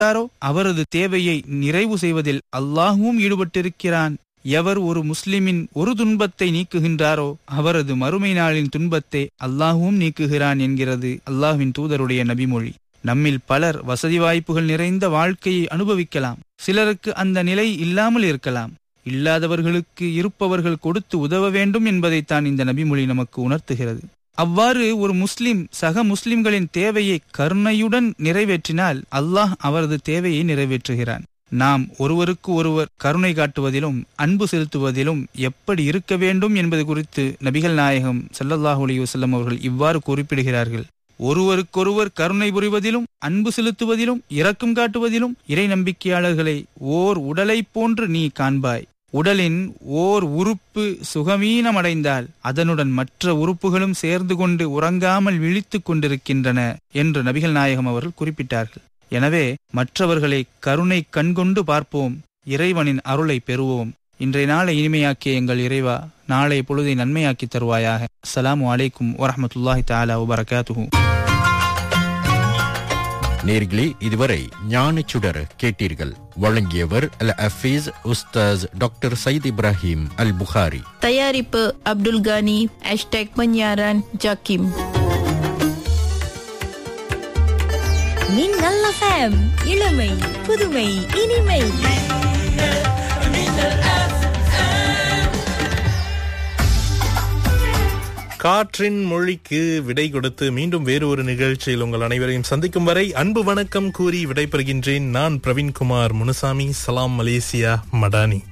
ஈடுபட்டாரோ அவரது தேவையை நிறைவு செய்வதில் அல்லாஹுவும் ஈடுபட்டிருக்கிறான் எவர் ஒரு முஸ்லிமின் ஒரு துன்பத்தை நீக்குகின்றாரோ அவரது மறுமை நாளின் துன்பத்தை அல்லாஹுவும் நீக்குகிறான் என்கிறது அல்லாஹ்வின் தூதருடைய நபிமொழி நம்மில் பலர் வசதி வாய்ப்புகள் நிறைந்த வாழ்க்கையை அனுபவிக்கலாம் சிலருக்கு அந்த நிலை இல்லாமல் இருக்கலாம் இல்லாதவர்களுக்கு இருப்பவர்கள் கொடுத்து உதவ வேண்டும் என்பதைத்தான் இந்த நபிமொழி நமக்கு உணர்த்துகிறது அவ்வாறு ஒரு முஸ்லிம் சக முஸ்லிம்களின் தேவையை கருணையுடன் நிறைவேற்றினால் அல்லாஹ் அவரது தேவையை நிறைவேற்றுகிறான் நாம் ஒருவருக்கு ஒருவர் கருணை காட்டுவதிலும் அன்பு செலுத்துவதிலும் எப்படி இருக்க வேண்டும் என்பது குறித்து நபிகள் நாயகம் ஸல்லல்லாஹு அலைஹி வஸல்லம் அவர்கள் இவ்வாறு குறிப்பிடுகிறார்கள் ஒருவருக்கொருவர் கருணை புரிவதிலும் அன்பு செலுத்துவதிலும் இரக்கம் காட்டுவதிலும் இறை நம்பிக்கையாளர்களை ஓர் உடலைப் போன்று நீ காண்பாய் உடலின் ஓர் உறுப்பு சுகமீனமடைந்தால் அதனுடன் மற்ற உறுப்புகளும் சேர்ந்து கொண்டு உறங்காமல் விழித்துக் கொண்டிருக்கின்றன என்று நபிகள் நாயகம் அவர்கள் குறிப்பிட்டார்கள் எனவே மற்றவர்களை கருணை கண்கொண்டு பார்ப்போம் இறைவனின் அருளை பெறுவோம் இன்றைய நாளை இனிமையாக்கிய எங்கள் இறைவா நாளை பொழுதை நன்மையாக்கி தருவாயாக அஸ்ஸலாமு அலைக்கும் வரஹ்மத்துல்லாஹி தஆலா வபரகாத்துஹு நேர்களே இதுவரை ஞான சுடர் கேட்டீர்கள் வழங்கியவர் அல் அஃபீஸ் உஸ்தாஸ் டாக்டர் சயீத் இப்ராஹிம் அல் புகாரி தயாரிப்பு அப்துல் கானி ஹேஷ்டேக் பன்யாரான் ஜாக்கிம் மின்னல் எஃப்எம் இளமை புதுமை இனிமை காற்றின் மொழிக்கு விடை கொடுத்து மீண்டும் வேறு ஒரு நிகழ்ச்சியில் உங்கள் அனைவரையும் சந்திக்கும் வரை அன்பு வணக்கம் கூறி விடைபெறுகின்றேன் நான் பிரவீன்குமார் முனுசாமி சலாம் மலேசியா மடானி